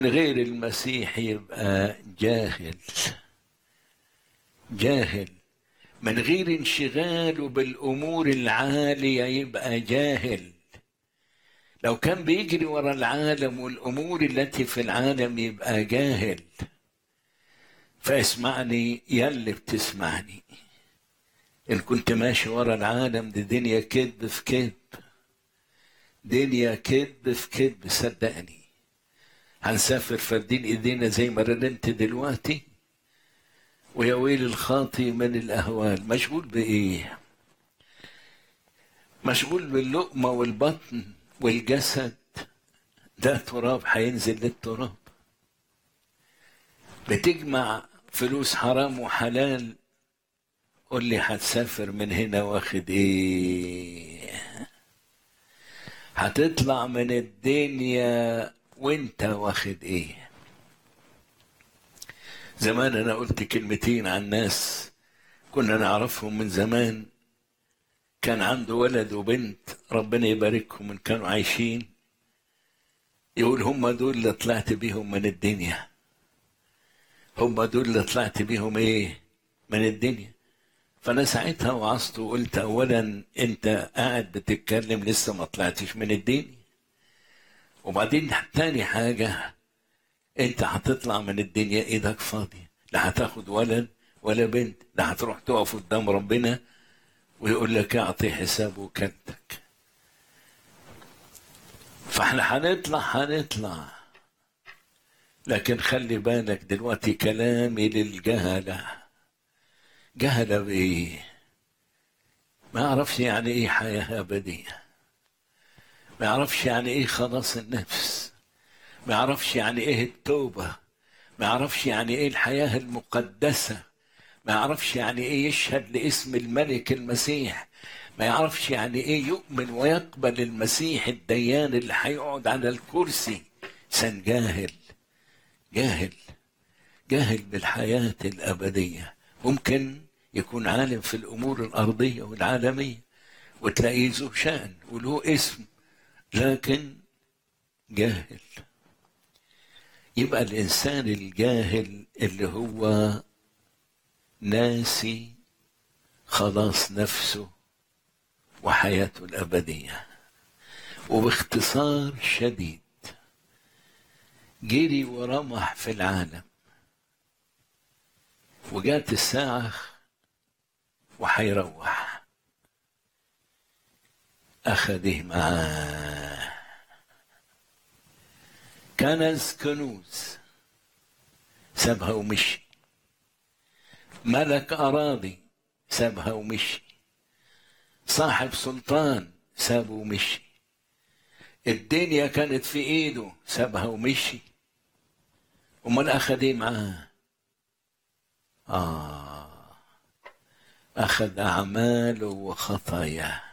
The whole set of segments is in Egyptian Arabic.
غير المسيح يبقى جاهل جاهل من غير انشغاله بالامور العاليه يبقى جاهل لو كان بيجري ورا العالم والامور التي في العالم يبقى جاهل فاسمعني يا اللي بتسمعني ان كنت ماشي ورا العالم دي دنيا كذب في كذب دنيا كذب في كذب صدقني هنسافر فردين ايدينا زي ما رنمت دلوقتي ويا ويل الخاطي من الاهوال مشغول بايه مشغول باللقمه والبطن والجسد ده تراب هينزل للتراب بتجمع فلوس حرام وحلال قول لي هتسافر من هنا واخد ايه هتطلع من الدنيا وانت واخد ايه زمان انا قلت كلمتين عن ناس كنا نعرفهم من زمان كان عنده ولد وبنت ربنا يباركهم ان كانوا عايشين يقول هم دول اللي طلعت بيهم من الدنيا هم دول اللي طلعت بيهم ايه من الدنيا فانا ساعتها وعظت وقلت اولا انت قاعد بتتكلم لسه ما طلعتش من الدنيا وبعدين تاني حاجه انت هتطلع من الدنيا ايدك فاضيه لا هتاخد ولد ولا بنت لا هتروح تقف قدام ربنا ويقول لك اعطي حساب وكالتك فاحنا هنطلع هنطلع لكن خلي بالك دلوقتي كلامي للجهلة جهلة بإيه؟ ما يعرفش يعني إيه حياة أبدية ما يعرفش يعني إيه خلاص النفس ما يعرفش يعني إيه التوبة ما يعرفش يعني إيه الحياة المقدسة ما يعرفش يعني إيه يشهد لاسم الملك المسيح ما يعرفش يعني إيه يؤمن ويقبل المسيح الديان اللي هيقعد على الكرسي إنسان جاهل جاهل جاهل بالحياة الأبدية ممكن يكون عالم في الأمور الأرضية والعالمية وتلاقيه ذو شأن وله اسم لكن جاهل يبقى الإنسان الجاهل اللي هو ناسي خلاص نفسه وحياته الأبدية وباختصار شديد جري ورمح في العالم وجات الساعة وحيروح أخده معاه كنز كنوز سابها ومشي ملك أراضي سابها ومشي صاحب سلطان سابه ومشي الدنيا كانت في ايده سابها ومشي امال اخذ ايه معاه اه اخذ اعماله وخطاياه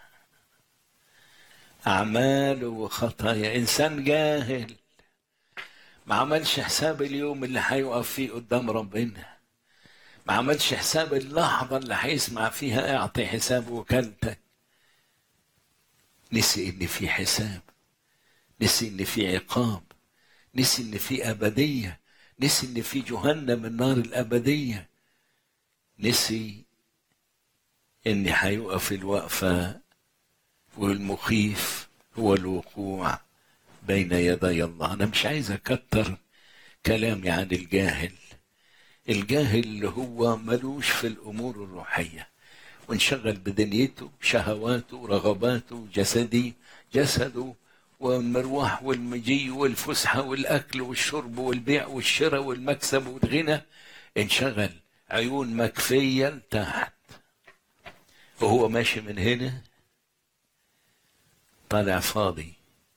اعماله وخطايا انسان جاهل ما عملش حساب اليوم اللي هيقف فيه قدام ربنا ما عملش حساب اللحظه اللي هيسمع فيها اعطي حساب وكالتك نسي ان في حساب نسي ان في عقاب نسي ان في ابديه نسي ان في جهنم النار الابديه نسي ان هيقف الوقفه والمخيف هو الوقوع بين يدي الله انا مش عايز اكتر كلامي عن الجاهل الجاهل اللي هو ملوش في الامور الروحيه وانشغل بدنيته شهواته رغباته جسدي جسده والمروح والمجي والفسحة والأكل والشرب والبيع والشراء والمكسب والغنى انشغل عيون مكفية لتحت وهو ماشي من هنا طالع فاضي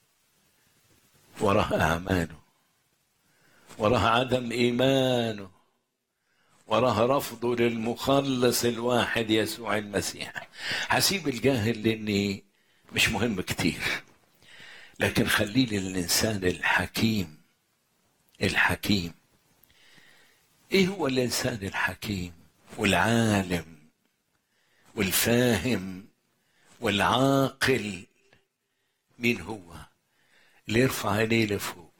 وراه أعماله وراه عدم إيمانه وراه رفضه للمخلص الواحد يسوع المسيح هسيب الجاهل لأني مش مهم كتير لكن خليه للإنسان الحكيم الحكيم إيه هو الإنسان الحكيم والعالم والفاهم والعاقل مين هو اللي يرفع عينيه لفوق